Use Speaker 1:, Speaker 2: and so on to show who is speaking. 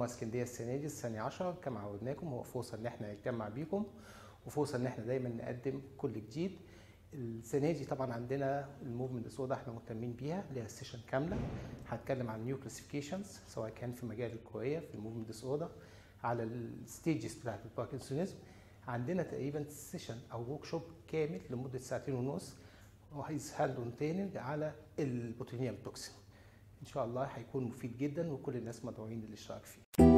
Speaker 1: تجمع اسكندريه السنه دي الثانيه 10 كما عودناكم هو فرصه ان احنا نتجمع بيكم وفرصه ان احنا دايما نقدم كل جديد السنه دي طبعا عندنا الموفمنت ديسوردر احنا مهتمين بيها ليها سيشن كامله هتكلم عن نيو كلاسيفيكيشنز سواء كان في مجال الكوريه في الموفمنت ديسوردر على الستيجز بتاعت الباركنسونيزم عندنا تقريبا سيشن او ورك شوب كامل لمده ساعتين ونص وهيز هاند اون تريننج على البوتينيوم توكسين ان شاء الله هيكون مفيد جدا وكل الناس مدعوين للاشتراك فيه